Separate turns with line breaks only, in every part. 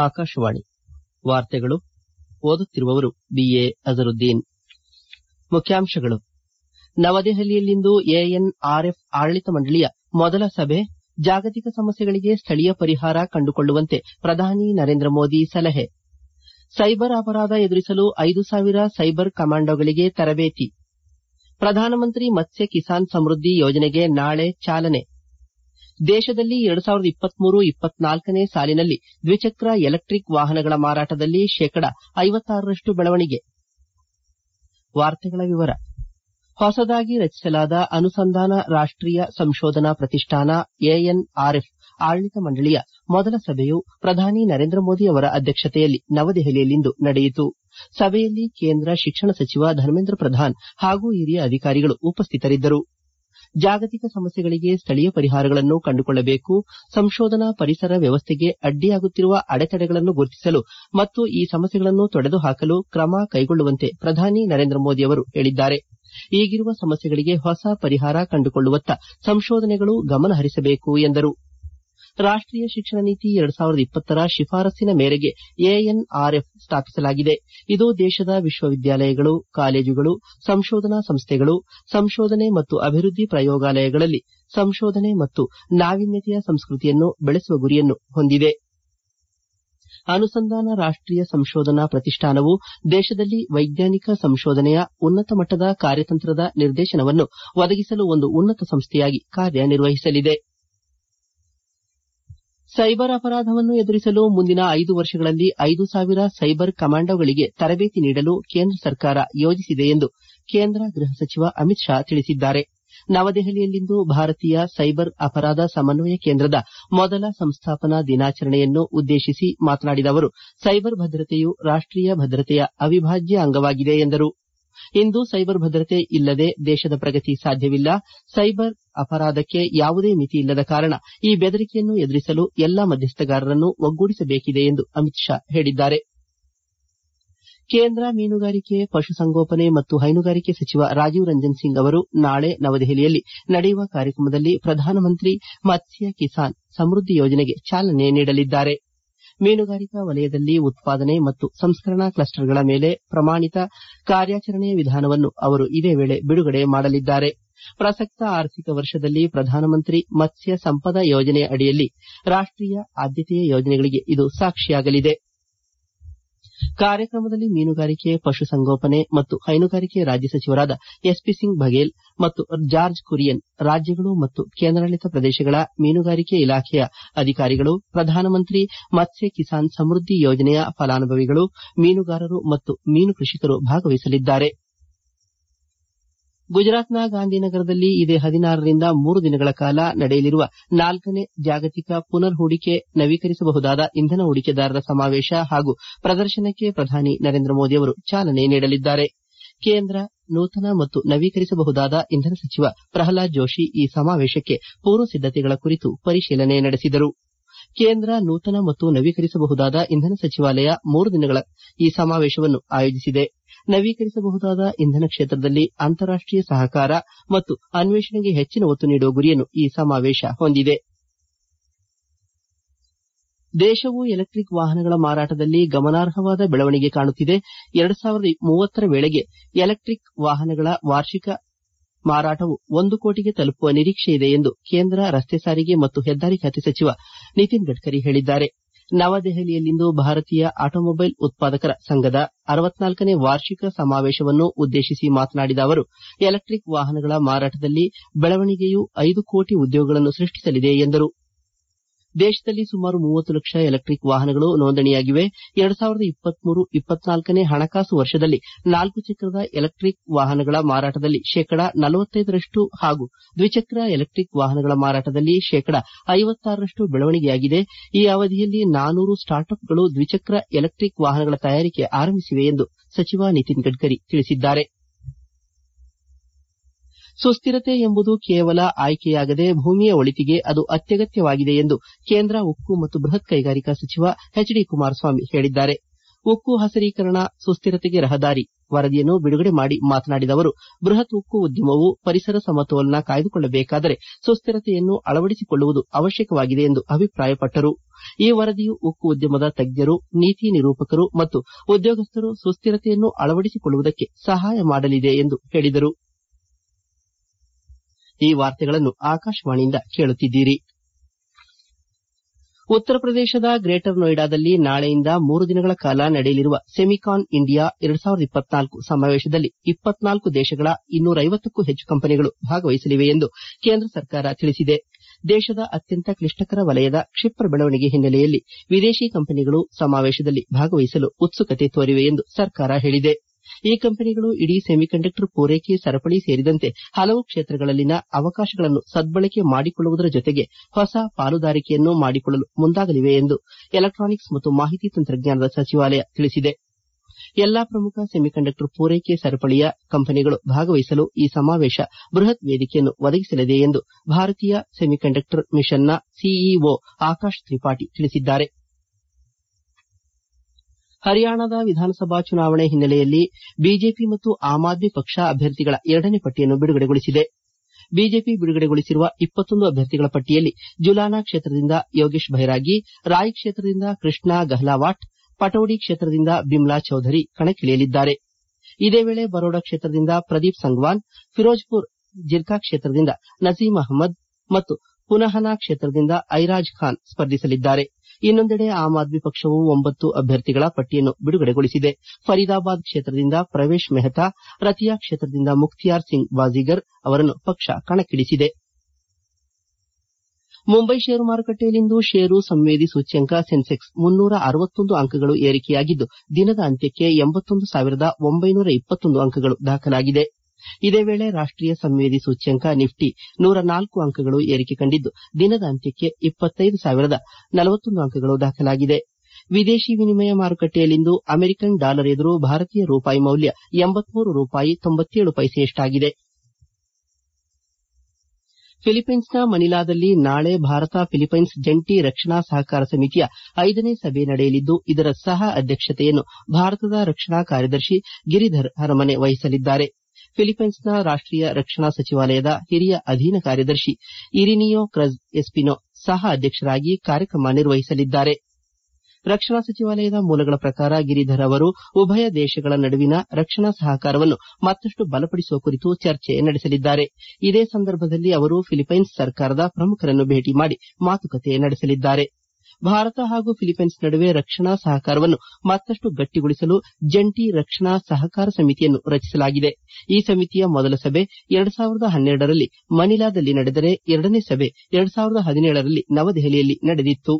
ಆಕಾಶವಾಣಿ ವಾರ್ತೆಗಳು ಓದುತ್ತಿರುವವರು ಬಿಎ ಅಜರುದ್ದೀನ್ ಮುಖ್ಯಾಂಶಗಳು ನವದೆಹಲಿಯಲ್ಲಿಂದು ಎಎನ್ಆರ್ಎಫ್ ಆಡಳಿತ ಮಂಡಳಿಯ ಮೊದಲ ಸಭೆ ಜಾಗತಿಕ ಸಮಸ್ಯೆಗಳಿಗೆ ಸ್ಥಳೀಯ ಪರಿಹಾರ ಕಂಡುಕೊಳ್ಳುವಂತೆ ಪ್ರಧಾನಿ ನರೇಂದ್ರ ಮೋದಿ ಸಲಹೆ ಸೈಬರ್ ಅಪರಾಧ ಎದುರಿಸಲು ಐದು ಸಾವಿರ ಸೈಬರ್ ಕಮಾಂಡೋಗಳಿಗೆ ತರಬೇತಿ ಪ್ರಧಾನಮಂತ್ರಿ ಮತ್ಸ್ಯ ಕಿಸಾನ್ ಸಮೃದ್ಧಿ ಯೋಜನೆಗೆ ನಾಳೆ ಚಾಲನೆ ದೇಶದಲ್ಲಿ ಎರಡು ಸಾವಿರದ ಇಪ್ಪತ್ಮೂರು ಇಪ್ಪತ್ನಾಲ್ಕನೇ ಸಾಲಿನಲ್ಲಿ ದ್ವಿಚಕ್ರ ಎಲೆಕ್ಟಿಕ್ ವಾಹನಗಳ ಮಾರಾಟದಲ್ಲಿ ಶೇಕಡ ಐವತ್ತಾರರಷ್ಟು ಬೆಳವಣಿಗೆ ಹೊಸದಾಗಿ ರಚಿಸಲಾದ ಅನುಸಂಧಾನ ರಾಷ್ಟೀಯ ಸಂಶೋಧನಾ ಪ್ರತಿಷ್ಠಾನ ಎಎನ್ಆರ್ಎಫ್ ಆಡಳಿತ ಮಂಡಳಿಯ ಮೊದಲ ಸಭೆಯು ಪ್ರಧಾನಿ ನರೇಂದ್ರ ಮೋದಿ ಅವರ ಅಧ್ಯಕ್ಷತೆಯಲ್ಲಿ ನವದೆಹಲಿಯಲ್ಲಿಂದು ನಡೆಯಿತು ಸಭೆಯಲ್ಲಿ ಕೇಂದ್ರ ಶಿಕ್ಷಣ ಸಚಿವ ಧರ್ಮೇಂದ್ರ ಪ್ರಧಾನ್ ಹಾಗೂ ಹಿರಿಯ ಅಧಿಕಾರಿಗಳು ಉಪಸ್ಥಿತರಿದ್ದರು ಜಾಗತಿಕ ಸಮಸ್ಯೆಗಳಿಗೆ ಸ್ಥಳೀಯ ಪರಿಹಾರಗಳನ್ನು ಕಂಡುಕೊಳ್ಳಬೇಕು ಸಂಶೋಧನಾ ಪರಿಸರ ವ್ಯವಸ್ಥೆಗೆ ಅಡ್ಡಿಯಾಗುತ್ತಿರುವ ಅಡೆತಡೆಗಳನ್ನು ಗುರುತಿಸಲು ಮತ್ತು ಈ ಸಮಸ್ಯೆಗಳನ್ನು ತೊಡೆದುಹಾಕಲು ಕ್ರಮ ಕೈಗೊಳ್ಳುವಂತೆ ಪ್ರಧಾನಿ ನರೇಂದ್ರ ಮೋದಿ ಅವರು ಹೇಳಿದ್ದಾರೆ ಈಗಿರುವ ಸಮಸ್ಯೆಗಳಿಗೆ ಹೊಸ ಪರಿಹಾರ ಕಂಡುಕೊಳ್ಳುವತ್ತ ಸಂಶೋಧನೆಗಳು ಗಮನ ಹರಿಸಬೇಕು ಎಂದರು ರಾಷ್ಟೀಯ ಶಿಕ್ಷಣ ನೀತಿ ಎರಡು ಸಾವಿರದ ಇಪ್ಪತ್ತರ ಶಿಫಾರಸ್ಸಿನ ಮೇರೆಗೆ ಎಎನ್ಆರ್ಎಫ್ ಸ್ಥಾಪಿಸಲಾಗಿದೆ ಇದು ದೇಶದ ವಿಶ್ವವಿದ್ಯಾಲಯಗಳು ಕಾಲೇಜುಗಳು ಸಂಶೋಧನಾ ಸಂಸ್ಥೆಗಳು ಸಂಶೋಧನೆ ಮತ್ತು ಅಭಿವೃದ್ಧಿ ಪ್ರಯೋಗಾಲಯಗಳಲ್ಲಿ ಸಂಶೋಧನೆ ಮತ್ತು ನಾವೀನ್ಯತೆಯ ಸಂಸ್ಕೃತಿಯನ್ನು ಬೆಳೆಸುವ ಗುರಿಯನ್ನು ಹೊಂದಿದೆ ಅನುಸಂಧಾನ ರಾಷ್ಟೀಯ ಸಂಶೋಧನಾ ಪ್ರತಿಷ್ಠಾನವು ದೇಶದಲ್ಲಿ ವೈಜ್ಞಾನಿಕ ಸಂಶೋಧನೆಯ ಉನ್ನತ ಮಟ್ಟದ ಕಾರ್ಯತಂತ್ರದ ನಿರ್ದೇಶನವನ್ನು ಒದಗಿಸಲು ಒಂದು ಉನ್ನತ ಸಂಸ್ಥೆಯಾಗಿ ಕಾರ್ಯನಿರ್ವಹಿಸಲಿದೆ ಸೈಬರ್ ಅಪರಾಧವನ್ನು ಎದುರಿಸಲು ಮುಂದಿನ ಐದು ವರ್ಷಗಳಲ್ಲಿ ಐದು ಸಾವಿರ ಸೈಬರ್ ಕಮಾಂಡೋಗಳಿಗೆ ತರಬೇತಿ ನೀಡಲು ಕೇಂದ್ರ ಸರ್ಕಾರ ಯೋಜಿಸಿದೆ ಎಂದು ಕೇಂದ್ರ ಗೃಹ ಸಚಿವ ಅಮಿತ್ ಶಾ ತಿಳಿಸಿದ್ದಾರೆ ನವದೆಹಲಿಯಲ್ಲಿಂದು ಭಾರತೀಯ ಸೈಬರ್ ಅಪರಾಧ ಸಮನ್ವಯ ಕೇಂದ್ರದ ಮೊದಲ ಸಂಸ್ಥಾಪನಾ ದಿನಾಚರಣೆಯನ್ನು ಉದ್ದೇಶಿಸಿ ಮಾತನಾಡಿದ ಅವರು ಸೈಬರ್ ಭದ್ರತೆಯು ರಾಷ್ಟೀಯ ಭದ್ರತೆಯ ಅವಿಭಾಜ್ಯ ಅಂಗವಾಗಿದೆ ಎಂದರು ಇಂದು ಸೈಬರ್ ಭದ್ರತೆ ಇಲ್ಲದೆ ದೇಶದ ಪ್ರಗತಿ ಸಾಧ್ಯವಿಲ್ಲ ಸೈಬರ್ ಅಪರಾಧಕ್ಕೆ ಯಾವುದೇ ಮಿತಿ ಇಲ್ಲದ ಕಾರಣ ಈ ಬೆದರಿಕೆಯನ್ನು ಎದುರಿಸಲು ಎಲ್ಲಾ ಮಧ್ಯಸ್ಥಗಾರರನ್ನು ಒಗ್ಗೂಡಿಸಬೇಕಿದೆ ಎಂದು ಅಮಿತ್ ಶಾ ಹೇಳಿದ್ದಾರೆ ಕೇಂದ್ರ ಮೀನುಗಾರಿಕೆ ಪಶುಸಂಗೋಪನೆ ಮತ್ತು ಹೈನುಗಾರಿಕೆ ಸಚಿವ ರಾಜೀವ್ ರಂಜನ್ ಸಿಂಗ್ ಅವರು ನಾಳೆ ನವದೆಹಲಿಯಲ್ಲಿ ನಡೆಯುವ ಕಾರ್ಯಕ್ರಮದಲ್ಲಿ ಪ್ರಧಾನಮಂತ್ರಿ ಮತ್ಸ್ಯ ಕಿಸಾನ್ ಸಮೃದ್ಧಿ ಯೋಜನೆಗೆ ಚಾಲನೆ ನೀಡಲಿದ್ದಾರೆ ಮೀನುಗಾರಿಕಾ ವಲಯದಲ್ಲಿ ಉತ್ಪಾದನೆ ಮತ್ತು ಸಂಸ್ಕರಣಾ ಕ್ಲಸ್ಟರ್ಗಳ ಮೇಲೆ ಪ್ರಮಾಣಿತ ಕಾರ್ಯಾಚರಣೆಯ ವಿಧಾನವನ್ನು ಅವರು ಇದೇ ವೇಳೆ ಬಿಡುಗಡೆ ಮಾಡಲಿದ್ದಾರೆ ಪ್ರಸಕ್ತ ಆರ್ಥಿಕ ವರ್ಷದಲ್ಲಿ ಪ್ರಧಾನಮಂತ್ರಿ ಮತ್ಸ್ಯ ಸಂಪದ ಯೋಜನೆಯ ಅಡಿಯಲ್ಲಿ ರಾಷ್ಟೀಯ ಆದ್ಯತೆಯ ಯೋಜನೆಗಳಿಗೆ ಇದು ಸಾಕ್ಷಿಯಾಗಲಿದೆ ಕಾರ್ಯಕ್ರಮದಲ್ಲಿ ಮೀನುಗಾರಿಕೆ ಪಶುಸಂಗೋಪನೆ ಮತ್ತು ಹೈನುಗಾರಿಕೆ ರಾಜ್ಯ ಸಚಿವರಾದ ಎಸ್ಪಿ ಸಿಂಗ್ ಬಘೇಲ್ ಮತ್ತು ಜಾರ್ಜ್ ಕುರಿಯನ್ ರಾಜ್ಯಗಳು ಮತ್ತು ಕೇಂದ್ರಾಡಳಿತ ಪ್ರದೇಶಗಳ ಮೀನುಗಾರಿಕೆ ಇಲಾಖೆಯ ಅಧಿಕಾರಿಗಳು ಪ್ರಧಾನಮಂತ್ರಿ ಮತ್ಸ್ಯ ಕಿಸಾನ್ ಸಮೃದ್ಧಿ ಯೋಜನೆಯ ಫಲಾನುಭವಿಗಳು ಮೀನುಗಾರರು ಮತ್ತು ಮೀನು ಕೃಷಿಕರು ಭಾಗವಹಿಸಲಿದ್ದಾರೆ ಗುಜರಾತ್ನ ಗಾಂಧಿನಗರದಲ್ಲಿ ಇದೇ ಹದಿನಾರರಿಂದ ಮೂರು ದಿನಗಳ ಕಾಲ ನಡೆಯಲಿರುವ ನಾಲ್ಕನೇ ಜಾಗತಿಕ ಪುನರ್ ಹೂಡಿಕೆ ನವೀಕರಿಸಬಹುದಾದ ಇಂಧನ ಹೂಡಿಕೆದಾರರ ಸಮಾವೇಶ ಹಾಗೂ ಪ್ರದರ್ಶನಕ್ಕೆ ಪ್ರಧಾನಿ ನರೇಂದ್ರ ಮೋದಿ ಅವರು ಚಾಲನೆ ನೀಡಲಿದ್ದಾರೆ ಕೇಂದ್ರ ನೂತನ ಮತ್ತು ನವೀಕರಿಸಬಹುದಾದ ಇಂಧನ ಸಚಿವ ಪ್ರಹ್ಲಾದ್ ಜೋಶಿ ಈ ಸಮಾವೇಶಕ್ಕೆ ಪೂರ್ವ ಸಿದ್ದತೆಗಳ ಕುರಿತು ಪರಿಶೀಲನೆ ನಡೆಸಿದರು ಕೇಂದ್ರ ನೂತನ ಮತ್ತು ನವೀಕರಿಸಬಹುದಾದ ಇಂಧನ ಸಚಿವಾಲಯ ಮೂರು ದಿನಗಳ ಈ ಸಮಾವೇಶವನ್ನು ಆಯೋಜಿಸಿದೆ ನವೀಕರಿಸಬಹುದಾದ ಇಂಧನ ಕ್ಷೇತ್ರದಲ್ಲಿ ಅಂತಾರಾಷ್ಟೀಯ ಸಹಕಾರ ಮತ್ತು ಅನ್ವೇಷಣೆಗೆ ಹೆಚ್ಚಿನ ಒತ್ತು ನೀಡುವ ಗುರಿಯನ್ನು ಈ ಸಮಾವೇಶ ಹೊಂದಿದೆ ದೇಶವು ಎಲೆಕ್ಟಿಕ್ ವಾಹನಗಳ ಮಾರಾಟದಲ್ಲಿ ಗಮನಾರ್ಹವಾದ ಬೆಳವಣಿಗೆ ಕಾಣುತ್ತಿದೆ ಎರಡು ಸಾವಿರದ ಮೂವತ್ತರ ವೇಳೆಗೆ ಎಲೆಕ್ಟಿಕ್ ವಾಹನಗಳ ವಾರ್ಷಿಕ ಮಾರಾಟವು ಒಂದು ಕೋಟಿಗೆ ತಲುಪುವ ನಿರೀಕ್ಷೆಯಿದೆ ಎಂದು ಕೇಂದ್ರ ರಸ್ತೆ ಸಾರಿಗೆ ಮತ್ತು ಹೆದ್ದಾರಿ ಖಾತೆ ಸಚಿವ ನಿತಿನ್ ಗಡ್ಕರಿ ಹೇಳಿದ್ದಾರೆ ನವದೆಹಲಿಯಲ್ಲಿಂದು ಭಾರತೀಯ ಆಟೋಮೊಬೈಲ್ ಉತ್ಪಾದಕರ ಸಂಘದ ಅರವತ್ನಾಲ್ಕನೇ ವಾರ್ಷಿಕ ಸಮಾವೇಶವನ್ನು ಉದ್ದೇಶಿಸಿ ಮಾತನಾಡಿದ ಅವರು ಎಲೆಕ್ಟಿಕ್ ವಾಹನಗಳ ಮಾರಾಟದಲ್ಲಿ ಬೆಳವಣಿಗೆಯು ಐದು ಕೋಟಿ ಉದ್ಯೋಗಗಳನ್ನು ಸೃಷ್ಟಿಸಲಿದೆ ಎಂದರು ದೇಶದಲ್ಲಿ ಸುಮಾರು ಮೂವತ್ತು ಲಕ್ಷ ಎಲೆಕ್ಟಿಕ್ ವಾಹನಗಳು ನೋಂದಣಿಯಾಗಿವೆ ಎರಡು ಸಾವಿರದ ಇಪ್ಪತ್ಮೂರು ಇಪ್ಪತ್ನಾಲ್ಕನೇ ಹಣಕಾಸು ವರ್ಷದಲ್ಲಿ ನಾಲ್ಕು ಚಕ್ರದ ಎಲೆಕ್ಟಿಕ್ ವಾಹನಗಳ ಮಾರಾಟದಲ್ಲಿ ಶೇಕಡ ನಲವತ್ತೈದರಷ್ಟು ಹಾಗೂ ದ್ವಿಚಕ್ರ ಎಲೆಕ್ಟಿಕ್ ವಾಹನಗಳ ಮಾರಾಟದಲ್ಲಿ ಶೇಕಡ ಐವತ್ತಾರರಷ್ಟು ಬೆಳವಣಿಗೆಯಾಗಿದೆ ಈ ಅವಧಿಯಲ್ಲಿ ನಾನೂರು ಸ್ಟಾರ್ಟ್ಅಪ್ಗಳು ದ್ವಿಚಕ್ರ ಎಲೆಕ್ಟಿಕ್ ವಾಹನಗಳ ತಯಾರಿಕೆ ಆರಂಭಿಸಿವೆ ಎಂದು ಸಚಿವ ನಿತಿನ್ ಗಡ್ಕರಿ ತಿಳಿಸಿದ್ದಾರೆ ಸುಸ್ಥಿರತೆ ಎಂಬುದು ಕೇವಲ ಆಯ್ಕೆಯಾಗದೆ ಭೂಮಿಯ ಒಳಿತಿಗೆ ಅದು ಅತ್ಯಗತ್ಯವಾಗಿದೆ ಎಂದು ಕೇಂದ್ರ ಉಕ್ಕು ಮತ್ತು ಬೃಹತ್ ಕೈಗಾರಿಕಾ ಸಚಿವ ಎಚ್ ಡಿ ಕುಮಾರಸ್ವಾಮಿ ಹೇಳಿದ್ದಾರೆ ಉಕ್ಕು ಹಸಿರೀಕರಣ ಸುಸ್ಥಿರತೆಗೆ ರಹದಾರಿ ವರದಿಯನ್ನು ಬಿಡುಗಡೆ ಮಾಡಿ ಮಾತನಾಡಿದ ಅವರು ಬೃಹತ್ ಉಕ್ಕು ಉದ್ಯಮವು ಪರಿಸರ ಸಮತೋಲನ ಕಾಯ್ದುಕೊಳ್ಳಬೇಕಾದರೆ ಸುಸ್ಥಿರತೆಯನ್ನು ಅಳವಡಿಸಿಕೊಳ್ಳುವುದು ಅವಶ್ಯಕವಾಗಿದೆ ಎಂದು ಅಭಿಪ್ರಾಯಪಟ್ಟರು ಈ ವರದಿಯು ಉಕ್ಕು ಉದ್ಯಮದ ತಜ್ಞರು ನೀತಿ ನಿರೂಪಕರು ಮತ್ತು ಉದ್ಯೋಗಸ್ಥರು ಸುಸ್ಥಿರತೆಯನ್ನು ಅಳವಡಿಸಿಕೊಳ್ಳುವುದಕ್ಕೆ ಸಹಾಯ ಮಾಡಲಿದೆ ಎಂದು ಹೇಳಿದರು ಈ ವಾರ್ತೆಗಳನ್ನು ಆಕಾಶವಾಣಿಯಿಂದ ಕೇಳುತ್ತಿದ್ದೀರಿ ಉತ್ತರ ಪ್ರದೇಶದ ಗ್ರೇಟರ್ ನೋಯ್ಡಾದಲ್ಲಿ ನಾಳೆಯಿಂದ ಮೂರು ದಿನಗಳ ಕಾಲ ನಡೆಯಲಿರುವ ಸೆಮಿಕಾನ್ ಇಂಡಿಯಾ ಎರಡು ಸಾವಿರದ ಇಪ್ಪತ್ನಾಲ್ಕು ಸಮಾವೇಶದಲ್ಲಿ ಇಪ್ಪತ್ನಾಲ್ಕು ದೇಶಗಳ ಇನ್ನೂರೈವತ್ತಕ್ಕೂ ಹೆಚ್ಚು ಕಂಪನಿಗಳು ಭಾಗವಹಿಸಲಿವೆ ಎಂದು ಕೇಂದ್ರ ಸರ್ಕಾರ ತಿಳಿಸಿದೆ ದೇಶದ ಅತ್ಯಂತ ಕ್ಲಿಷ್ಟಕರ ವಲಯದ ಕ್ಷಿಪ್ರ ಬೆಳವಣಿಗೆ ಹಿನ್ನೆಲೆಯಲ್ಲಿ ವಿದೇಶಿ ಕಂಪನಿಗಳು ಸಮಾವೇಶದಲ್ಲಿ ಭಾಗವಹಿಸಲು ಉತ್ಸುಕತೆ ತೋರಿವೆ ಎಂದು ಸರ್ಕಾರ ಹೇಳಿದೆ ಈ ಕಂಪನಿಗಳು ಇಡೀ ಸೆಮಿಕಂಡಕ್ಟರ್ ಪೂರೈಕೆ ಸರಪಳಿ ಸೇರಿದಂತೆ ಹಲವು ಕ್ಷೇತ್ರಗಳಲ್ಲಿನ ಅವಕಾಶಗಳನ್ನು ಸದ್ಬಳಕೆ ಮಾಡಿಕೊಳ್ಳುವುದರ ಜೊತೆಗೆ ಹೊಸ ಪಾಲುದಾರಿಕೆಯನ್ನು ಮಾಡಿಕೊಳ್ಳಲು ಮುಂದಾಗಲಿವೆ ಎಂದು ಎಲೆಕ್ಟಾನಿಕ್ಸ್ ಮತ್ತು ಮಾಹಿತಿ ತಂತ್ರಜ್ಞಾನದ ಸಚಿವಾಲಯ ತಿಳಿಸಿದೆ ಎಲ್ಲಾ ಪ್ರಮುಖ ಸೆಮಿಕಂಡಕ್ಟರ್ ಪೂರೈಕೆ ಸರಪಳಿಯ ಕಂಪನಿಗಳು ಭಾಗವಹಿಸಲು ಈ ಸಮಾವೇಶ ಬೃಹತ್ ವೇದಿಕೆಯನ್ನು ಒದಗಿಸಲಿದೆ ಎಂದು ಭಾರತೀಯ ಸೆಮಿಕಂಡಕ್ಟರ್ ಮಿಷನ್ನ ಸಿಇಒ ಆಕಾಶ್ ತ್ರಿಪಾಠಿ ತಿಳಿಸಿದ್ದಾರೆ ಹರಿಯಾಣದ ವಿಧಾನಸಭಾ ಚುನಾವಣೆ ಹಿನ್ನೆಲೆಯಲ್ಲಿ ಬಿಜೆಪಿ ಮತ್ತು ಆಮ್ ಆದ್ಮಿ ಪಕ್ಷ ಅಭ್ಯರ್ಥಿಗಳ ಎರಡನೇ ಪಟ್ಟಿಯನ್ನು ಬಿಡುಗಡೆಗೊಳಿಸಿದೆ ಬಿಜೆಪಿ ಬಿಡುಗಡೆಗೊಳಿಸಿರುವ ಇಪ್ಪತ್ತೊಂದು ಅಭ್ಯರ್ಥಿಗಳ ಪಟ್ಟಿಯಲ್ಲಿ ಜುಲಾನಾ ಕ್ಷೇತ್ರದಿಂದ ಯೋಗೇಶ್ ಬೈರಾಗಿ ರಾಯ್ ಕ್ಷೇತ್ರದಿಂದ ಕೃಷ್ಣ ಗಹ್ಲಾವಾಟ್ ಪಟೌಡಿ ಕ್ಷೇತ್ರದಿಂದ ಬಿಮ್ಲಾ ಚೌಧರಿ ಕಣಕ್ಕಿಳಿಯಲಿದ್ದಾರೆ ಇದೇ ವೇಳೆ ಬರೋಡಾ ಕ್ಷೇತ್ರದಿಂದ ಪ್ರದೀಪ್ ಸಂಗ್ವಾನ್ ಫಿರೋಜ್ಪುರ್ ಜಿರ್ಕಾ ಕ್ಷೇತ್ರದಿಂದ ನಜೀಮ್ ಅಹ್ಮದ್ ಮತ್ತು ಪುನಹನಾ ಕ್ಷೇತ್ರದಿಂದ ಐರಾಜ್ ಖಾನ್ ಸ್ಪರ್ಧಿಸಲಿದ್ದಾರೆ ಇನ್ನೊಂದೆಡೆ ಆಮ್ ಆದ್ಮಿ ಪಕ್ಷವು ಒಂಬತ್ತು ಅಭ್ಯರ್ಥಿಗಳ ಪಟ್ಟಿಯನ್ನು ಬಿಡುಗಡೆಗೊಳಿಸಿದೆ ಫರೀದಾಬಾದ್ ಕ್ಷೇತ್ರದಿಂದ ಪ್ರವೇಶ್ ಮೆಹ್ತಾ ರತಿಯಾ ಕ್ಷೇತ್ರದಿಂದ ಮುಖ್ತಿಯಾರ್ ಸಿಂಗ್ ಬಾಜಿಗರ್ ಅವರನ್ನು ಪಕ್ಷ ಕಣಕ್ಕಿಳಿಸಿದೆ ಮುಂಬೈ ಷೇರು ಮಾರುಕಟ್ಟೆಯಲ್ಲಿಂದು ಷೇರು ಸಂವೇದಿ ಸೂಚ್ಯಂಕ ಸೆನ್ಸೆಕ್ಸ್ ಮುನ್ನೂರ ಅರವತ್ತೊಂದು ಅಂಕಗಳು ಏರಿಕೆಯಾಗಿದ್ದು ದಿನದ ಅಂತ್ಯಕ್ಕೆ ಎಂಬತ್ತೊಂದು ಸಾವಿರದ ಒಂಬೈನೂರ ಇಪ್ಪತ್ತೊಂದು ಅಂಕಗಳು ದಾಖಲಾಗಿದೆ ಇದೇ ವೇಳೆ ರಾಷ್ಟೀಯ ಸಂವೇದಿ ಸೂಚ್ಯಂಕ ನಿಫ್ಟಿ ನೂರ ನಾಲ್ಕು ಅಂಕಗಳು ಏರಿಕೆ ಕಂಡಿದ್ದು ದಿನದ ಅಂತ್ಯಕ್ಕೆ ಇಪ್ಪತ್ತೈದು ಸಾವಿರದ ನಲವತ್ತೊಂದು ಅಂಕಗಳು ದಾಖಲಾಗಿದೆ ವಿದೇಶಿ ವಿನಿಮಯ ಮಾರುಕಟ್ಟೆಯಲ್ಲಿಂದು ಅಮೆರಿಕನ್ ಡಾಲರ್ ಎದುರು ಭಾರತೀಯ ರೂಪಾಯಿ ಮೌಲ್ಯ ಎಂಬತ್ಮೂರು ರೂಪಾಯಿ ತೊಂಬತ್ತೇಳು ಪೈಸೆಯಷ್ಟಾಗಿದೆ ಫಿಲಿಪೈನ್ಸ್ನ ಮನಿಲಾದಲ್ಲಿ ನಾಳೆ ಭಾರತ ಫಿಲಿಪೈನ್ಸ್ ಜಂಟಿ ರಕ್ಷಣಾ ಸಹಕಾರ ಸಮಿತಿಯ ಐದನೇ ಸಭೆ ನಡೆಯಲಿದ್ದು ಇದರ ಸಹ ಅಧ್ಯಕ್ಷತೆಯನ್ನು ಭಾರತದ ರಕ್ಷಣಾ ಕಾರ್ಯದರ್ಶಿ ಗಿರಿಧರ್ ಹರಮನೆ ವಹಿಸಲಿದ್ದಾರೆ ಫಿಲಿಪೈನ್ಸ್ನ ರಾಷ್ಟೀಯ ರಕ್ಷಣಾ ಸಚಿವಾಲಯದ ಹಿರಿಯ ಅಧೀನ ಕಾರ್ಯದರ್ಶಿ ಇರಿನಿಯೋ ಕ್ರಜ್ ಎಸ್ಪಿನೋ ಸಹ ಅಧ್ಯಕ್ಷರಾಗಿ ಕಾರ್ಯಕ್ರಮ ನಿರ್ವಹಿಸಲಿದ್ದಾರೆ ರಕ್ಷಣಾ ಸಚಿವಾಲಯದ ಮೂಲಗಳ ಪ್ರಕಾರ ಗಿರಿಧರ್ ಅವರು ಉಭಯ ದೇಶಗಳ ನಡುವಿನ ರಕ್ಷಣಾ ಸಹಕಾರವನ್ನು ಮತ್ತಷ್ಟು ಬಲಪಡಿಸುವ ಕುರಿತು ಚರ್ಚೆ ನಡೆಸಲಿದ್ದಾರೆ ಇದೇ ಸಂದರ್ಭದಲ್ಲಿ ಅವರು ಫಿಲಿಪೈನ್ಸ್ ಸರ್ಕಾರದ ಪ್ರಮುಖರನ್ನು ಭೇಟಿ ಮಾಡಿ ಮಾತುಕತೆ ನಡೆಸಲಿದ್ದಾರೆ ಭಾರತ ಹಾಗೂ ಫಿಲಿಪೈನ್ಸ್ ನಡುವೆ ರಕ್ಷಣಾ ಸಹಕಾರವನ್ನು ಮತ್ತಷ್ಟು ಗಟ್ಟಿಗೊಳಿಸಲು ಜಂಟಿ ರಕ್ಷಣಾ ಸಹಕಾರ ಸಮಿತಿಯನ್ನು ರಚಿಸಲಾಗಿದೆ ಈ ಸಮಿತಿಯ ಮೊದಲ ಸಭೆ ಎರಡು ಸಾವಿರದ ಹನ್ನೆರಡರಲ್ಲಿ ಮನಿಲಾದಲ್ಲಿ ನಡೆದರೆ ಎರಡನೇ ಸಭೆ ಎರಡು ಸಾವಿರದ ಹದಿನೇಳರಲ್ಲಿ ನವದೆಹಲಿಯಲ್ಲಿ ನಡೆದಿತ್ತು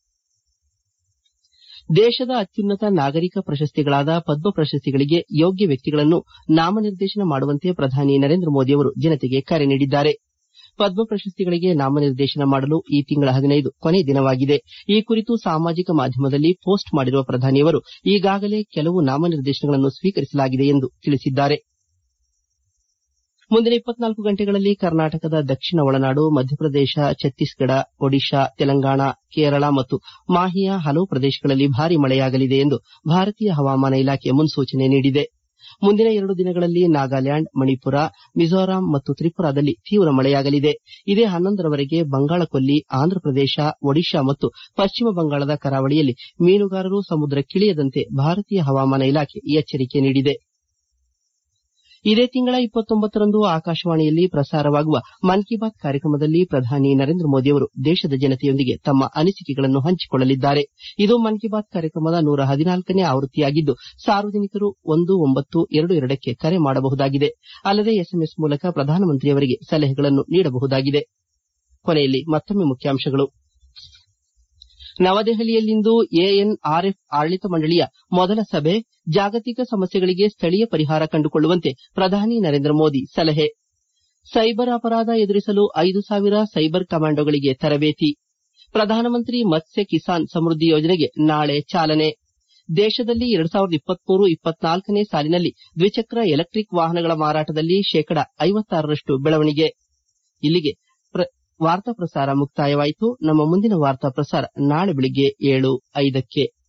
ದೇಶದ ಅತ್ಯುನ್ನತ ನಾಗರಿಕ ಪ್ರಶಸ್ತಿಗಳಾದ ಪದ್ಮ ಪ್ರಶಸ್ತಿಗಳಿಗೆ ಯೋಗ್ಯ ವ್ಯಕ್ತಿಗಳನ್ನು ನಾಮನಿರ್ದೇಶನ ಮಾಡುವಂತೆ ಪ್ರಧಾನಿ ನರೇಂದ್ರ ಮೋದಿ ಅವರು ಜನತೆಗೆ ಕರೆ ನೀಡಿದ್ದಾರೆ ಪದ್ಮ ಪ್ರಶಸ್ತಿಗಳಿಗೆ ನಾಮನಿರ್ದೇಶನ ಮಾಡಲು ಈ ತಿಂಗಳ ಹದಿನೈದು ಕೊನೆ ದಿನವಾಗಿದೆ ಈ ಕುರಿತು ಸಾಮಾಜಿಕ ಮಾಧ್ಯಮದಲ್ಲಿ ಪೋಸ್ಟ್ ಮಾಡಿರುವ ಪ್ರಧಾನಿಯವರು ಈಗಾಗಲೇ ಕೆಲವು ನಾಮನಿರ್ದೇಶನಗಳನ್ನು ಸ್ವೀಕರಿಸಲಾಗಿದೆ ಎಂದು ತಿಳಿಸಿದ್ದಾರೆ ಮುಂದಿನ ಇಪ್ಪತ್ನಾಲ್ಕು ಗಂಟೆಗಳಲ್ಲಿ ಕರ್ನಾಟಕದ ದಕ್ಷಿಣ ಒಳನಾಡು ಮಧ್ಯಪ್ರದೇಶ ಛತ್ತೀಸ್ಗಢ ಒಡಿಶಾ ತೆಲಂಗಾಣ ಕೇರಳ ಮತ್ತು ಮಾಹಿಯ ಹಲವು ಪ್ರದೇಶಗಳಲ್ಲಿ ಭಾರೀ ಮಳೆಯಾಗಲಿದೆ ಎಂದು ಭಾರತೀಯ ಹವಾಮಾನ ಇಲಾಖೆ ಮುನ್ಸೂಚನೆ ನೀಡಿದೆ ಮುಂದಿನ ಎರಡು ದಿನಗಳಲ್ಲಿ ನಾಗಾಲ್ಯಾಂಡ್ ಮಣಿಪುರ ಮಿಜೋರಾಂ ಮತ್ತು ತ್ರಿಪುರಾದಲ್ಲಿ ತೀವ್ರ ಮಳೆಯಾಗಲಿದೆ ಇದೇ ಹನ್ನೊಂದರವರೆಗೆ ಬಂಗಾಳಕೊಲ್ಲಿ ಆಂಧ್ರಪ್ರದೇಶ ಒಡಿಶಾ ಮತ್ತು ಪಶ್ಚಿಮ ಬಂಗಾಳದ ಕರಾವಳಿಯಲ್ಲಿ ಮೀನುಗಾರರು ಸಮುದ್ರಕ್ಕಿಳಿಯದಂತೆ ಭಾರತೀಯ ಹವಾಮಾನ ಇಲಾಖೆ ಎಚ್ಚರಿಕೆ ನೀಡಿದೆ ಇದೇ ತಿಂಗಳ ಇಪ್ಪತ್ತೊಂಬತ್ತರಂದು ಆಕಾಶವಾಣಿಯಲ್ಲಿ ಪ್ರಸಾರವಾಗುವ ಮನ್ ಕಿ ಬಾತ್ ಕಾರ್ಯಕ್ರಮದಲ್ಲಿ ಪ್ರಧಾನಿ ನರೇಂದ್ರ ಮೋದಿ ಅವರು ದೇಶದ ಜನತೆಯೊಂದಿಗೆ ತಮ್ಮ ಅನಿಸಿಕೆಗಳನ್ನು ಹಂಚಿಕೊಳ್ಳಲಿದ್ದಾರೆ ಇದು ಮನ್ ಕಿ ಬಾತ್ ಕಾರ್ಯಕ್ರಮದ ನೂರ ಹದಿನಾಲ್ಕನೇ ಆವೃತ್ತಿಯಾಗಿದ್ದು ಸಾರ್ವಜನಿಕರು ಒಂದು ಒಂಬತ್ತು ಎರಡು ಎರಡಕ್ಕೆ ಕರೆ ಮಾಡಬಹುದಾಗಿದೆ ಅಲ್ಲದೆ ಎಸ್ಎಂಎಸ್ ಮೂಲಕ ಪ್ರಧಾನಮಂತ್ರಿಯವರಿಗೆ ಸಲಹೆಗಳನ್ನು ನೀಡಬಹುದಾಗಿದೆ ಕೊನೆಯಲ್ಲಿ ಮತ್ತೊಮ್ಮೆ ಮುಖ್ಯಾಂಶಗಳು ನವದೆಹಲಿಯಲ್ಲಿಂದು ಎಎನ್ಆರ್ಎಫ್ ಆಡಳಿತ ಮಂಡಳಿಯ ಮೊದಲ ಸಭೆ ಜಾಗತಿಕ ಸಮಸ್ಯೆಗಳಿಗೆ ಸ್ಥಳೀಯ ಪರಿಹಾರ ಕಂಡುಕೊಳ್ಳುವಂತೆ ಪ್ರಧಾನಿ ನರೇಂದ್ರ ಮೋದಿ ಸಲಹೆ ಸೈಬರ್ ಅಪರಾಧ ಎದುರಿಸಲು ಐದು ಸಾವಿರ ಸೈಬರ್ ಕಮಾಂಡೋಗಳಿಗೆ ತರಬೇತಿ ಪ್ರಧಾನಮಂತ್ರಿ ಮತ್ಸ್ಯ ಕಿಸಾನ್ ಸಮೃದ್ಧಿ ಯೋಜನೆಗೆ ನಾಳೆ ಚಾಲನೆ ದೇಶದಲ್ಲಿ ಎರಡ್ ಸಾವಿರದ ಇಪ್ಪತ್ಮೂರು ಇಪ್ಪತ್ನಾಲ್ಕನೇ ಸಾಲಿನಲ್ಲಿ ದ್ವಿಚಕ್ರ ಎಲೆಕ್ಟಿಕ್ ವಾಹನಗಳ ಮಾರಾಟದಲ್ಲಿ ಶೇಕಡ ಐವತ್ತಾರರಷ್ಟು ಬೆಳವಣಿಗೆ ಇಲ್ಲಿಗೆ ವಾರ್ತಾ ಪ್ರಸಾರ ಮುಕ್ತಾಯವಾಯಿತು ನಮ್ಮ ಮುಂದಿನ ವಾರ್ತಾ ಪ್ರಸಾರ ನಾಳೆ ಬೆಳಿಗ್ಗೆ ಏಳು ಐದಕ್ಕೆ